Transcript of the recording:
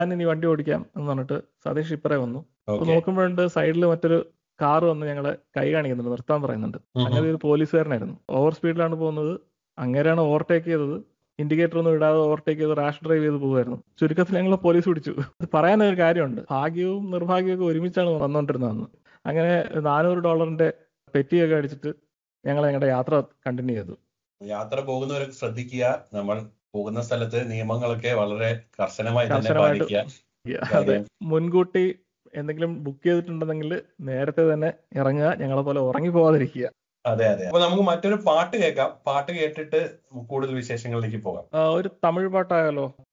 ഞാൻ ഇനി വണ്ടി ഓടിക്കാം എന്ന് പറഞ്ഞിട്ട് സതീഷ് ഇപ്പറേ വന്നു അപ്പൊ ഓക്കെ നോക്കുമ്പോഴുണ്ട് സൈഡിൽ മറ്റൊരു കാർ വന്ന് ഞങ്ങളെ കൈ കാണിക്കുന്നുണ്ട് നിർത്താൻ പറയുന്നുണ്ട് അങ്ങനെ ഒരു പോലീസുകാരനായിരുന്നു ഓവർ സ്പീഡിലാണ് പോകുന്നത് അങ്ങനെയാണ് ഓവർടേക്ക് ചെയ്തത് ഇൻഡിക്കേറ്റർ ഒന്നും ഇടാതെ ഓവർടേക്ക് ചെയ്ത് റാഷ് ഡ്രൈവ് ചെയ്ത് പോകുമായിരുന്നു ചുരുക്കത്തിൽ ഞങ്ങളെ പോലീസ് പിടിച്ചു അത് പറയാനൊരു കാര്യമുണ്ട് ഭാഗ്യവും നിർഭാഗ്യവും ഒക്കെ ഒരുമിച്ചാണ് വന്നുകൊണ്ടിരുന്നതെന്ന് അങ്ങനെ നാനൂറ് ഡോളറിന്റെ പെറ്റിയൊക്കെ അടിച്ചിട്ട് ഞങ്ങൾ ഞങ്ങളുടെ യാത്ര കണ്ടിന്യൂ ചെയ്തു യാത്ര പോകുന്നവരൊക്കെ ശ്രദ്ധിക്കുക നമ്മൾ പോകുന്ന സ്ഥലത്ത് നിയമങ്ങളൊക്കെ വളരെ കർശനമായി തന്നെ കർശനമായിട്ട് പാലിക്കുക അതെ മുൻകൂട്ടി എന്തെങ്കിലും ബുക്ക് ചെയ്തിട്ടുണ്ടെങ്കിൽ നേരത്തെ തന്നെ ഇറങ്ങുക ഞങ്ങളെ പോലെ ഉറങ്ങി പോവാതിരിക്കുക അതെ അതെ അപ്പൊ നമുക്ക് മറ്റൊരു പാട്ട് കേൾക്കാം പാട്ട് കേട്ടിട്ട് കൂടുതൽ വിശേഷങ്ങളിലേക്ക് പോകാം ആ, ഒരു തമിഴ് പാട്ടായാലോ